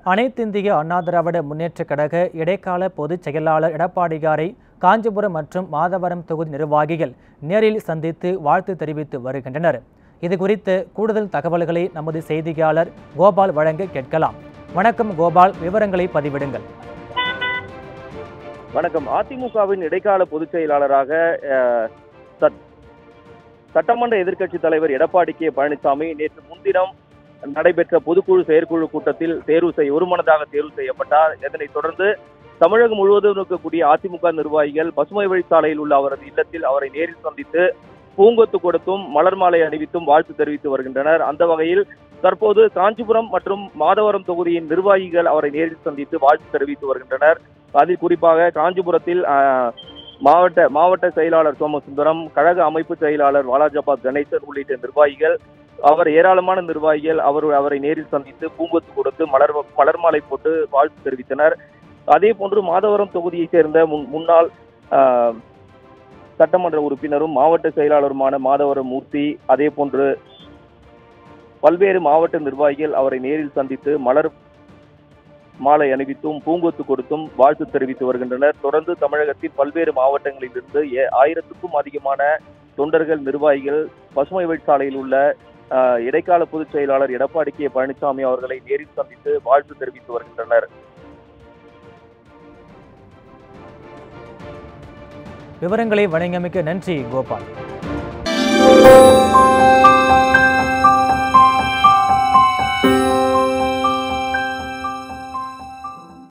அனைத்திந்திய அண்ணா திராவிட முன்னேற்றக் கழக இடைக்கால பொதுச் செயலாளர் எடப்பாடியாரை காஞ்சிபுரம் மற்றும் மாதவரம் தொகுதி நிர்வாகிகள் நேரில் சந்தித்து வாழ்த்து தெரிவித்து வருகின்றனர் இது குறித்து கூடுதல் தகவல்களை நமது செய்தியாளர் கோபால் வழங்க கேட்கலாம் வணக்கம் கோபால் விவரங்களை பதிவிடுங்கள் வணக்கம் அதிமுகவின் இடைக்கால பொதுச் செயலாளராக அஹ், சட்- சட்டமன்ற எதிர்க்கட்சி தலைவர் எடப்பாடி கே பழனிசாமி நேற்று முன்தினம் நடைபெற்ற பொதுக்குழு செயற்குழு கூட்டத்தில் தேர்வு செய்ய ஒருமனதாக தேர்வு செய்யப்பட்டார் இதனைத் தொடர்ந்து தமிழகம் முழுவதும் இருக்கக்கூடிய அதிமுக நிர்வாகிகள் பசுமை வழிச்சாலையில் உள்ள அவரது இல்லத்தில் அவரை நேரில் சந்தித்து பூங்கொத்து கொடுத்தும் மலர் மாலை அணிவித்தும் வாழ்த்து தெரிவித்து வருகின்றனர் அந்த வகையில் தற்போது காஞ்சிபுரம் மற்றும் மாதவரம் தொகுதியின் நிர்வாகிகள் அவரை நேரில் சந்தித்து வாழ்த்து தெரிவித்து வருகின்றனர் அதில் குறிப்பாக காஞ்சிபுரத்தில் ஆஹ், மாவட்ட மாவட்ட செயலாளர் சோமசுந்தரம் கழக அமைப்பு செயலாளர் வாலாஜாபாத் கணேசன் உள்ளிட்ட நிர்வாகிகள் அவர் ஏராளமான நிர்வாகிகள் அவர் அவரை நேரில் சந்தித்து பூங்கொத்து கொடுத்து மலர் மலர் மாலை போட்டு வாழ்த்து தெரிவித்தனர் அதே போன்று மாதவரம் தொகுதியைச் சேர்ந்த முன்- முன்னாள் ஆஹ், சட்டமன்ற உறுப்பினரும் மாவட்ட செயலாளருமான மாதவரம் மூர்த்தி அதே போன்று பல்வேறு மாவட்ட நிர்வாகிகள் அவரை நேரில் சந்தித்து மலர் மாலை அணிவித்தும் பூங்கொத்து கொடுத்தும் வாழ்த்து தெரிவித்து வருகின்றனர் தொடர்ந்து தமிழகத்தின் பல்வேறு மாவட்டங்களிலிருந்து ஏ- ஆயிரத்துக்கும் அதிகமான தொண்டர்கள் நிர்வாகிகள் பசுமை வழிச்சாலையில் உள்ள ஆஹ், இடைக்கால பொதுச் செயலாளர் எடப்பாடி கே பழனிசாமி அவர்களை நேரில் சந்தித்து வாழ்த்து தெரிவித்து வருகின்றனர் விவரங்களை வழங்கியமைக்க நன்றி கோபால்